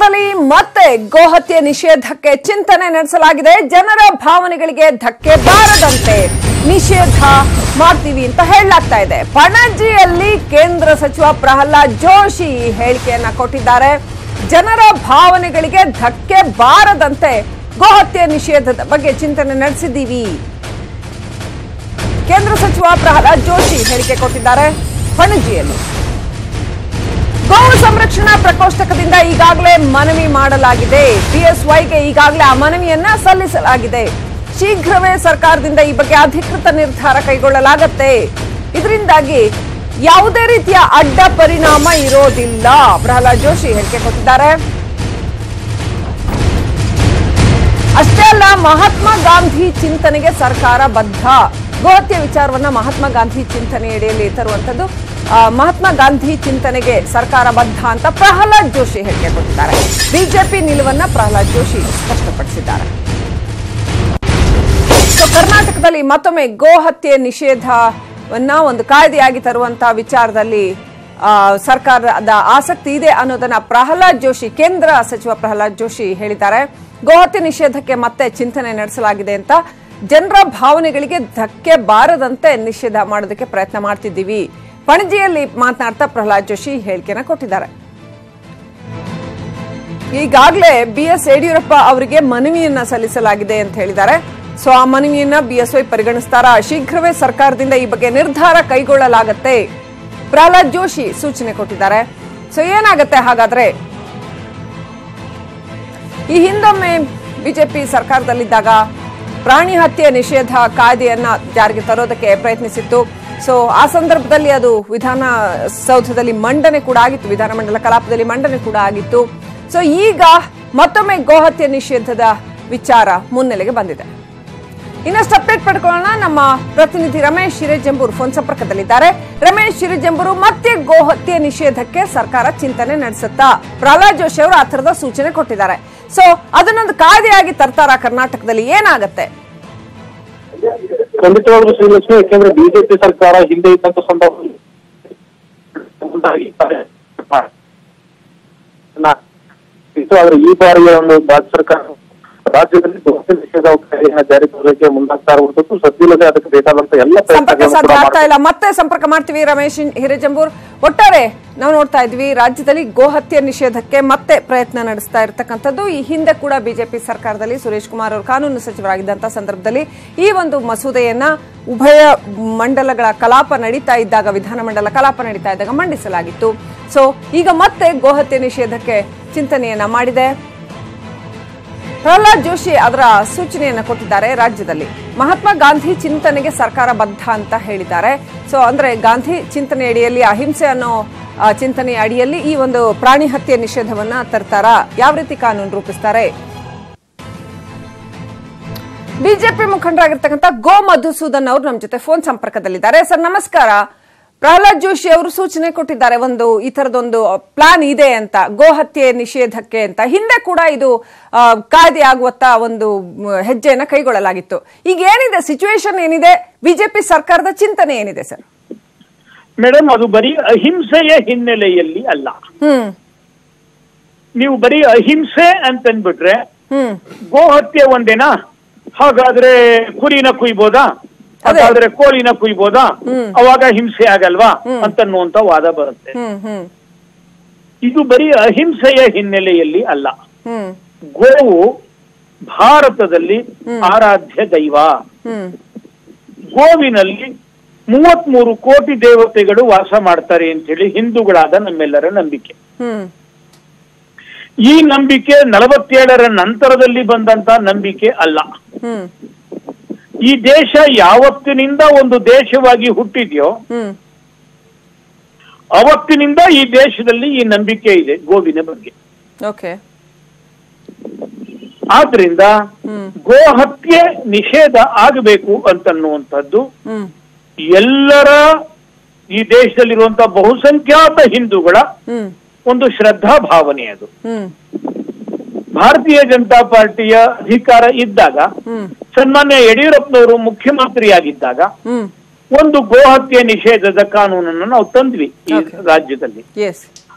ಕರ್ನಾಟಕದಲ್ಲಿ ಮತ್ತೆ ಗೋಹತ್ಯೆ ನಿಷೇಧಕ್ಕೆ ಚಿಂತನೆ ನಡೆಸಲಾಗಿದೆ ಜನರ ಭಾವನೆಗಳಿಗೆ ಧಕ್ಕೆ ಬಾರದಂತೆ ನಿಷೇಧ ಮಾಡ್ತೀವಿ ಅಂತ ಹೇಳಲಾಗ್ತಾ ಇದೆ ಪಣಜಿಯಲ್ಲಿ ಕೇಂದ್ರ ಸಚಿವ ಪ್ರಹ್ಲಾದ್ ಜೋಶಿ ಈ ಹೇಳಿಕೆಯನ್ನ ಕೊಟ್ಟಿದ್ದಾರೆ ಜನರ ಭಾವನೆಗಳಿಗೆ ಧಕ್ಕೆ ಬಾರದಂತೆ ಗೋಹತ್ಯೆ ನಿಷೇಧದ ಬಗ್ಗೆ ಚಿಂತನೆ ನಡೆಸಿದ್ದೀವಿ ಕೇಂದ್ರ ಸಚಿವ ಪ್ರಹ್ಲಾದ್ ಜೋಶಿ ಹೇಳಿಕೆ ಕೊಟ್ಟಿದ್ದಾರೆ ಪಣಜಿಯಲ್ಲಿ ಗೋವು ಸಂರಕ್ಷಣಾ ಪ್ರಕೋಷ್ಠಕದಿಂದ ಈಗಾಗಲೇ ಮನವಿ ಮಾಡಲಾಗಿದೆ ಬಿಎಸ್ವೈಗೆ ಈಗಾಗಲೇ ಆ ಮನವಿಯನ್ನ ಸಲ್ಲಿಸಲಾಗಿದೆ ಶೀಘ್ರವೇ ಸರ್ಕಾರದಿಂದ ಈ ಬಗ್ಗೆ ಅಧಿಕೃತ ನಿರ್ಧಾರ ಕೈಗೊಳ್ಳಲಾಗತ್ತೆ ಇದರಿಂದಾಗಿ ಯಾವುದೇ ರೀತಿಯ ಅಡ್ಡ ಪರಿಣಾಮ ಇರೋದಿಲ್ಲ ಪ್ರಹ್ಲಾದ್ ಜೋಶಿ ಹೇಳಿಕೆ ಕೊಟ್ಟಿದ್ದಾರೆ ಅಷ್ಟೇ ಅಲ್ಲ ಮಹಾತ್ಮ ಗಾಂಧಿ ಚಿಂತನೆಗೆ ಸರ್ಕಾರ ಬದ್ಧ ಗೋಹತ್ಯೆ ವಿಚಾರವನ್ನ ಮಹಾತ್ಮ ಗಾಂಧಿ ಚಿಂತನೆಯಡಿಯಲ್ಲಿ ತರುವಂತದ್ದು ಆ, ಮಹಾತ್ಮ ಗಾಂಧಿ ಚಿಂತನೆಗೆ ಸರ್ಕಾರ ಬದ್ಧ ಅಂತ ಪ್ರಹ್ಲಾದ್ ಜೋಶಿ ಹೇಳಿಕೆ ಕೊಟ್ಟಿದ್ದಾರೆ ಬಿಜೆಪಿ ನಿಲುವನ್ನ ಪ್ರಹ್ಲಾದ್ ಜೋಶಿ ಸ್ಪಷ್ಟಪಡಿಸಿದ್ದಾರೆ ಸೊ ಕರ್ನಾಟಕದಲ್ಲಿ ಮತ್ತೊಮ್ಮೆ ಗೋಹತ್ಯೆ ನಿಷೇಧವನ್ನ ಒಂದು ಕಾಯ್ದೆಯಾಗಿ ತರುವಂತಹ ವಿಚಾರದಲ್ಲಿ ಆ, ಸರ್ಕಾರದ ಆಸಕ್ತಿ ಇದೆ ಅನ್ನೋದನ್ನ ಪ್ರಹ್ಲಾದ್ ಜೋಶಿ ಕೇಂದ್ರ ಸಚಿವ ಪ್ರಹ್ಲಾದ್ ಜೋಶಿ ಹೇಳಿದ್ದಾರೆ ಗೋಹತ್ಯೆ ನಿಷೇಧಕ್ಕೆ ಮತ್ತೆ ಚಿಂತನೆ ನಡೆಸಲಾಗಿದೆ ಅಂತ ಜನರ ಭಾವನೆಗಳಿಗೆ ಧಕ್ಕೆ ಬಾರದಂತೆ ನಿಷೇಧ ಮಾಡೋದಕ್ಕೆ ಪ್ರಯತ್ನ ಮಾಡ್ತಿದ್ದೀವಿ ಪಣಜಿಯಲ್ಲಿ ಮಾತನಾಡ್ತಾ ಪ್ರಹ್ಲಾದ್ ಜೋಶಿ ಹೇಳಿಕೆನ ಕೊಟ್ಟಿದ್ದಾರೆ ಈಗಾಗಲೇ ಬಿ ಎಸ್ ಯಡಿಯೂರಪ್ಪ ಅವರಿಗೆ ಮನವಿಯನ್ನ ಸಲ್ಲಿಸಲಾಗಿದೆ ಅಂತ ಹೇಳಿದ್ದಾರೆ ಸೊ ಆ ಮನವಿಯನ್ನ ಬಿಎಸ್ವೈ ಪರಿಗಣಿಸ್ತಾರ ಶೀಘ್ರವೇ ಸರ್ಕಾರದಿಂದ ಈ ಬಗ್ಗೆ ನಿರ್ಧಾರ ಕೈಗೊಳ್ಳಲಾಗತ್ತೆ ಪ್ರಹ್ಲಾದ್ ಜೋಶಿ ಸೂಚನೆ ಕೊಟ್ಟಿದ್ದಾರೆ ಸೊ ಏನಾಗತ್ತೆ ಹಾಗಾದ್ರೆ ಈ ಹಿಂದೊಮ್ಮೆ ಬಿಜೆಪಿ ಸರ್ಕಾರದಲ್ಲಿದ್ದಾಗ ಪ್ರಾಣಿ ಹತ್ಯೆ ನಿಷೇಧ ಕಾಯ್ದೆಯನ್ನ ಜಾರಿಗೆ ತರೋದಕ್ಕೆ ಪ್ರಯತ್ನಿಸಿತ್ತು ಸೊ ಆ ಸಂದರ್ಭದಲ್ಲಿ ಅದು ವಿಧಾನಸೌಧದಲ್ಲಿ ಮಂಡನೆ ಕೂಡ ಆಗಿತ್ತು ವಿಧಾನಮಂಡಲ ಕಲಾಪದಲ್ಲಿ ಮಂಡನೆ ಕೂಡ ಆಗಿತ್ತು ಸೊ ಈಗ ಮತ್ತೊಮ್ಮೆ ಗೋಹತ್ಯೆ ನಿಷೇಧದ ವಿಚಾರ ಮುನ್ನೆಲೆಗೆ ಬಂದಿದೆ ಇನ್ನಷ್ಟು ಅಪ್ಡೇಟ್ ಪಡ್ಕೊಳ್ಳೋಣ ನಮ್ಮ ಪ್ರತಿನಿಧಿ ರಮೇಶ್ ಶಿರೇಜಂಬೂರ್ ಫೋನ್ ಸಂಪರ್ಕದಲ್ಲಿದ್ದಾರೆ ರಮೇಶ್ ಶಿರೇಜಂಬೂರು ಮತ್ತೆ ಗೋಹತ್ಯೆ ನಿಷೇಧಕ್ಕೆ ಸರ್ಕಾರ ಚಿಂತನೆ ನಡೆಸುತ್ತಾ ಪ್ರಹ್ಲಾದ್ ಜೋಶಿ ಅವರು ಆ ಥರದ ಸೂಚನೆ ಕೊಟ್ಟಿದ್ದಾರೆ ಸೊ ಅದನ್ನೊಂದು ಕಾಯ್ದೆಯಾಗಿ ತರ್ತಾರ ಕರ್ನಾಟಕದಲ್ಲಿ ಏನಾಗತ್ತೆ ಖಂಡಿತವಾಗ್ಲೂ ಶ್ರೀಲಕ್ಷ್ಮಿ ಯಾಕೆಂದ್ರೆ ಬಿಜೆಪಿ ಸರ್ಕಾರ ಹಿಂದೆ ಇದ್ದಂತ ಸಂದರ್ಭದಲ್ಲಿ ಮುಂದಾಗಿ ನಾ- ಇತ್ತು ಆದ್ರೆ ಈ ಬಾರಿಯ ಒಂದು ರಾಜ್ಯ ಸರ್ಕಾರ ರಾಜ್ಯದಲ್ಲಿ ಗೋಹತ್ಯೆ ನಿಷೇಧ ಕಾಯ್ದೆಯನ್ನ ಜಾರಿ ತರಲಿಕ್ಕೆ ಮುಂದಾಗ್ತಾ ಇರುವಂತದ್ದು ಸದ್ದಿಲ್ಲದೆ ಅದಕ್ಕೆ ಬೇಕಾದಂತ ಎಲ್ಲ ಸಂಪರ್ಕ ಪ್ರಯತ್ನಗಳನ್ನು ಸಾಧ್ಯ ಕೂಡ ಆಗ್ತಾ ಮಾಡ್ತಾ ಇಲ್ಲ ಮತ್ತೆ ಸಂಪರ್ಕ ಮಾಡ್ತೀವಿ ರಮೇಶ್ ಹಿರೇಜಂಬೂರ್ ಒಟ್ಟಾರೆ ನಾವು ನೋಡ್ತಾ ಇದ್ವಿ ರಾಜ್ಯದಲ್ಲಿ ಗೋಹತ್ಯೆ ನಿಷೇಧಕ್ಕೆ ಮತ್ತೆ ಪ್ರಯತ್ನ ನಡೆಸ್ತಾ ಇರತಕ್ಕಂಥದ್ದು ಈ ಹಿಂದೆ ಕೂಡ ಬಿಜೆಪಿ ಸರ್ಕಾರದಲ್ಲಿ ಸುರೇಶ್ ಕುಮಾರ್ ಅವರು ಕಾನೂನು ಸಚಿವರಾಗಿದ್ದಂತ ಸಂದರ್ಭದಲ್ಲಿ ಈ ಒಂದು ಮಸೂದೆಯನ್ನ ಉಭಯ ಮಂಡಲಗಳ ಕಲಾಪ ನಡೀತಾ ಇದ್ದಾಗ ವಿಧಾನಮಂಡಲ ಕಲಾಪ ನಡೀತಾ ಇದ್ದಾಗ ಮಂಡಿಸಲಾಗಿತ್ತು ಸೊ ಈಗ ಮತ್ತೆ ಗೋಹತ್ಯೆ ನಿಷೇಧಕ್ಕೆ ಚಿಂತನೆಯನ್ನ ಮಾಡಿದೆ ಪ್ರಹ್ಲಾದ್ ಜೋಶಿ ಅದರ ಸೂಚನೆಯನ್ನ ಕೊಟ್ಟಿದ್ದಾರೆ ರಾಜ್ಯದಲ್ಲಿ ಮಹಾತ್ಮ ಗಾಂಧಿ ಚಿಂತನೆಗೆ ಸರ್ಕಾರ ಬದ್ಧ ಅಂತ ಹೇಳಿದ್ದಾರೆ ಸೊ ಅಂದ್ರೆ ಗಾಂಧಿ ಚಿಂತನೆ ಅಡಿಯಲ್ಲಿ ಅಹಿಂಸೆ ಅನ್ನೋ ಆ, ಚಿಂತನೆಯ ಅಡಿಯಲ್ಲಿ ಈ ಒಂದು ಪ್ರಾಣಿ ಹತ್ಯೆ ನಿಷೇಧವನ್ನ ತರ್ತಾರ ಯಾವ ರೀತಿ ಕಾನೂನು ರೂಪಿಸ್ತಾರೆ ಬಿಜೆಪಿ ಮುಖಂಡರಾಗಿರ್ತಕ್ಕಂಥ ಗೋ ಮಧುಸೂದನ್ ಅವರು ನಮ್ಮ ಜೊತೆ ಫೋನ್ ಸಂಪರ್ಕದಲ್ಲಿದ್ದಾರೆ ಸರ್ ನಮಸ್ಕಾರ ಪ್ರಹ್ಲಾದ್ ಜೋಶಿ ಅವರು ಸೂಚನೆ ಕೊಟ್ಟಿದ್ದಾರೆ ಒಂದು ಈ ತರದೊಂದು ಪ್ಲಾನ್ ಇದೆ ಅಂತ ಗೋ ಹತ್ಯೆ ನಿಷೇಧಕ್ಕೆ ಅಂತ ಹಿಂದೆ ಕೂಡ ಇದು ಆ, ಕಾಯ್ದೆ ಆಗುವತ್ತ ಒಂದು ಮ್, ಹೆಜ್ಜೆಯನ್ನ ಕೈಗೊಳ್ಳಲಾಗಿತ್ತು ಈಗ ಏನಿದೆ ಸಿಚುವೇಶನ್ ಏನಿದೆ ಬಿಜೆಪಿ ಸರ್ಕಾರದ ಚಿಂತನೆ ಏನಿದೆ ಸರ್ ಮೇಡಮ್ ಅದು ಬರೀ ಅಹಿಂಸೆಯ ಹಿನ್ನೆಲೆಯಲ್ಲಿ ಅಲ್ಲ ಹ್ಮ್ ನೀವು ಬರೀ ಅಹಿಂಸೆ ಅಂತನ್ಬಿಟ್ರೆ ಹ್ಮ್ ಗೋಹತ್ಯೆ ಒಂದೇನಾ ಹಾಗಾದ್ರೆ ಕುರಿನ ಕುಯ್ಬೋದಾ ಹಾಗಾದ್ರೆ ಕೋಳಿನ ಕುಯ್ಬೋದಾ ಅವಾಗ ಹಿಂಸೆ ಆಗಲ್ವಾ ಅಂತನ್ನುವಂತ ವಾದ ಬರುತ್ತೆ ಹ್ಮ್ ಹ್ಮ್ ಇದು ಬರೀ ಅಹಿಂಸೆಯ ಹಿನ್ನೆಲೆಯಲ್ಲಿ ಅಲ್ಲ ಹ್ಮ್ ಗೋವು ಭಾರತದಲ್ಲಿ ಆರಾಧ್ಯ ದೈವ ಹ್ಮ್ ಗೋವಿನಲ್ಲಿ ಮೂವತ್ಮೂರು ಕೋಟಿ ದೇವತೆಗಳು ವಾಸ ಮಾಡ್ತಾರೆ ಅಂತ ಹೇಳಿ ಹಿಂದೂಗಳಾದ ನಮ್ಮೆಲ್ಲರ ನಂಬಿಕೆ ಹ್ಮ್ ಈ ನಂಬಿಕೆ ನಲವತ್ತೇಳರ ನಂತರದಲ್ಲಿ ಬಂದಂತ ನಂಬಿಕೆ ಅಲ್ಲ ಹ್ಮ್ ಈ ದೇಶ ಯಾವತ್ತಿನಿಂದ ಒಂದು ದೇಶವಾಗಿ ಹುಟ್ಟಿದ್ಯೋ ಹ್ಮ್ ಅವತ್ತಿನಿಂದ ಈ ದೇಶದಲ್ಲಿ ಈ ನಂಬಿಕೆ ಇದೆ ಗೋವಿನ ಬಗ್ಗೆ ಓಕೆ ಆದ್ರಿಂದ ಹ್ಮ್ ಗೋಹತ್ಯೆ ನಿಷೇಧ ಆಗಬೇಕು ಅಂತನ್ನುವಂಥದ್ದು ಹ್ಮ್ ಎಲ್ಲರ ಈ ದೇಶದಲ್ಲಿರುವಂತಹ ಬಹುಸಂಖ್ಯಾತ ಹಿಂದೂಗಳ ಹ್ಮ್ ಒಂದು ಶ್ರದ್ಧಾ ಭಾವನೆ ಅದು ಹ್ಮ್ ಭಾರತೀಯ ಜನತಾ ಪಾರ್ಟಿಯ ಅಧಿಕಾರ ಇದ್ದಾಗ ಹ್ಮ್ ಸನ್ಮಾನ್ಯ ಯಡಿಯೂರಪ್ಪನವರು ಮುಖ್ಯಮಂತ್ರಿಯಾಗಿದ್ದಾಗ ಹ್ಮ್ ಒಂದು ಗೋಹತ್ಯೆ ನಿಷೇಧದ ಕಾನೂನನ್ನು ನಾವು ತಂದ್ವಿ ಈ Okay. ರಾಜ್ಯದಲ್ಲಿ ಎಸ್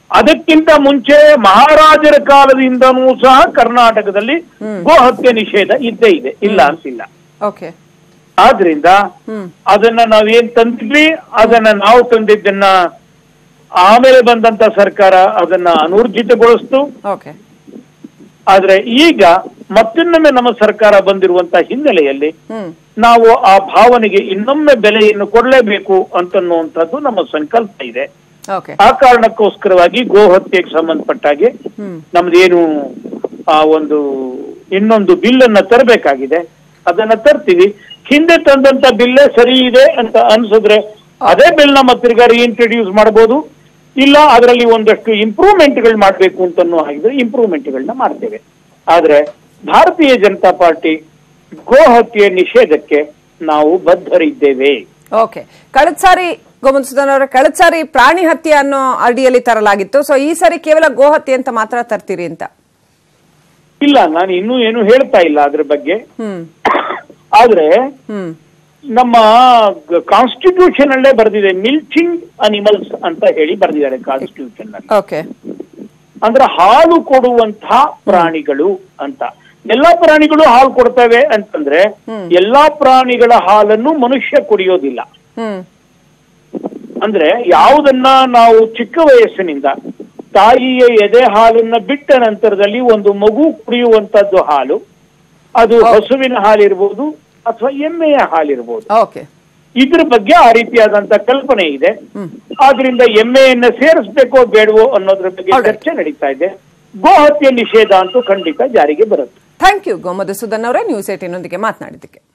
ಅದಕ್ಕಿಂತ ಮುಂಚೆ ಮಹಾರಾಜರ ಕಾಲದಿಂದನೂ ಸಹ ಕರ್ನಾಟಕದಲ್ಲಿ ಗೋಹತ್ಯೆ ನಿಷೇಧ ಇದ್ದೇ ಇದೆ ಇಲ್ಲ ಅಂತಿಲ್ಲ ಓಕೆ ಆದ್ರಿಂದ ಹ್ಮ್ ಅದನ್ನ ನಾವೇನ್ ತಂದಿದ್ವಿ ಅದನ್ನ ನಾವು ತಂದಿದ್ದನ್ನ ಆಮೇಲೆ ಬಂದಂತ ಸರ್ಕಾರ ಅದನ್ನ ಅನೂರ್ಜಿತಗೊಳಿಸ್ತು ಓಕೆ ಆದ್ರೆ ಈಗ ಮತ್ತಿನ್ನೊಮ್ಮೆ ನಮ್ಮ ಸರ್ಕಾರ ಬಂದಿರುವಂತ ಹಿನ್ನೆಲೆಯಲ್ಲಿ ಹ್ಮ್ ನಾವು ಆ ಭಾವನೆಗೆ ಇನ್ನೊಮ್ಮೆ ಬೆಲೆಯನ್ನು ಕೊಡಲೇಬೇಕು ಅಂತನ್ನುವಂಥದ್ದು ನಮ್ಮ ಸಂಕಲ್ಪ ಇದೆ ಓಕೆ ಆ ಕಾರಣಕ್ಕೋಸ್ಕರವಾಗಿ ಗೋಹತ್ಯೆಗೆ ಸಂಬಂಧಪಟ್ಟಾಗೆ ಹ್ಮ್ ನಮ್ದೇನು ಆ ಒಂದು ಇನ್ನೊಂದು ಬಿಲ್ ಅನ್ನ ತರಬೇಕಾಗಿದೆ ಅದನ್ನ ತರ್ತೀವಿ ಹಿಂದೆ ತಂದಂತ ಬಿಲ್ಲೇ ಸರಿ ಇದೆ ಅಂತ ಅನ್ಸಿದ್ರೆ ಅದೇ ಬಿಲ್ ನಮ್ಮ ತಿರ್ಗಾ ಇಂಟ್ರೊಡ್ಯೂಸ್ ಮಾಡಬಹುದು ಇಲ್ಲ ಅದರಲ್ಲಿ ಒಂದಷ್ಟು ಇಂಪ್ರೂವ್ಮೆಂಟ್ಗಳು ಮಾಡಬೇಕು ಅಂತನೂ ಹಾಗಿದ್ರೆ ಇಂಪ್ರೂವ್ಮೆಂಟ್ಗಳನ್ನ ಮಾಡ್ತೇವೆ ಆದ್ರೆ ಭಾರತೀಯ ಜನತಾ ಪಾರ್ಟಿ ಗೋಹತ್ಯೆ ನಿಷೇಧಕ್ಕೆ ನಾವು ಬದ್ಧರಿದ್ದೇವೆ ಓಕೆ ಕಳೆದ ಸಾರಿ ಗೋಮನ್ಸುಧನ್ ಅವರ ಕಳೆದ ಸಾರಿ ಪ್ರಾಣಿ ಹತ್ಯೆ ಅನ್ನೋ ಅಡಿಯಲ್ಲಿ ತರಲಾಗಿತ್ತು ಸೊ ಈ ಸಾರಿ ಕೇವಲ ಗೋ ಹತ್ಯೆ ಅಂತ ಮಾತ್ರ ತರ್ತೀರಿ ಅಂತ ಇಲ್ಲ ನಾನು ಇನ್ನೂ ಏನು ಹೇಳ್ತಾ ಇಲ್ಲ ಅದ್ರ ಬಗ್ಗೆ ಹ್ಮ್ ಆದ್ರೆ ಹ್ಮ್ ನಮ್ಮ ಕಾನ್ಸ್ಟಿಟ್ಯೂಷನ್ ಅಲ್ಲೇ ಬರೆದಿದೆ ಮಿಲ್ಚಿಂಗ್ ಅನಿಮಲ್ಸ್ ಅಂತ ಹೇಳಿ ಬರೆದಿದ್ದಾರೆ ಕಾನ್ಸ್ಟಿಟ್ಯೂಷನ್ ನಲ್ಲಿ ಓಕೆ ಅಂದ್ರೆ ಹಾಲು ಕೊಡುವಂತಹ ಪ್ರಾಣಿಗಳು ಅಂತ ಎಲ್ಲಾ ಪ್ರಾಣಿಗಳು ಹಾಲು ಕೊಡ್ತವೆ ಅಂತಂದ್ರೆ ಎಲ್ಲಾ ಪ್ರಾಣಿಗಳ ಹಾಲನ್ನು ಮನುಷ್ಯ ಕುಡಿಯೋದಿಲ್ಲ ಹ್ಮ್ ಅಂದ್ರೆ ಯಾವುದನ್ನ ನಾವು ಚಿಕ್ಕ ವಯಸ್ಸಿನಿಂದ ತಾಯಿಯ ಎದೆ ಹಾಲನ್ನ ಬಿಟ್ಟ ನಂತರದಲ್ಲಿ ಒಂದು ಮಗು ಕುಡಿಯುವಂತದ್ದು ಹಾಲು ಅದು ಹಸುವಿನ ಹಾಲಿರ್ಬೋದು ಅಥವಾ ಎಮ್ಮೆಯ ಹಾಲಿರ್ಬೋದು ಓಕೆ ಇದ್ರ ಬಗ್ಗೆ ಆ ರೀತಿಯಾದಂತ ಕಲ್ಪನೆ ಇದೆ ಆದ್ರಿಂದ ಎಮ್ಮೆಯನ್ನ ಸೇರಿಸ್ಬೇಕೋ ಬೇಡವೋ ಅನ್ನೋದ್ರ ಬಗ್ಗೆ Alright. ಚರ್ಚೆ ನಡೀತಾ ಇದೆ ಗೋಹತ್ಯೆ ನಿಷೇಧ ಅಂತೂ ಖಂಡಿತ ಜಾರಿಗೆ ಬರುತ್ತೆ ಥ್ಯಾಂಕ್ ಯು ಗೋಮಧುಸೂದನ್ ಅವರೇ ನ್ಯೂಸ್ ಏಟಿನೊಂದಿಗೆ ಮಾತನಾಡಿದ್ದಕ್ಕೆ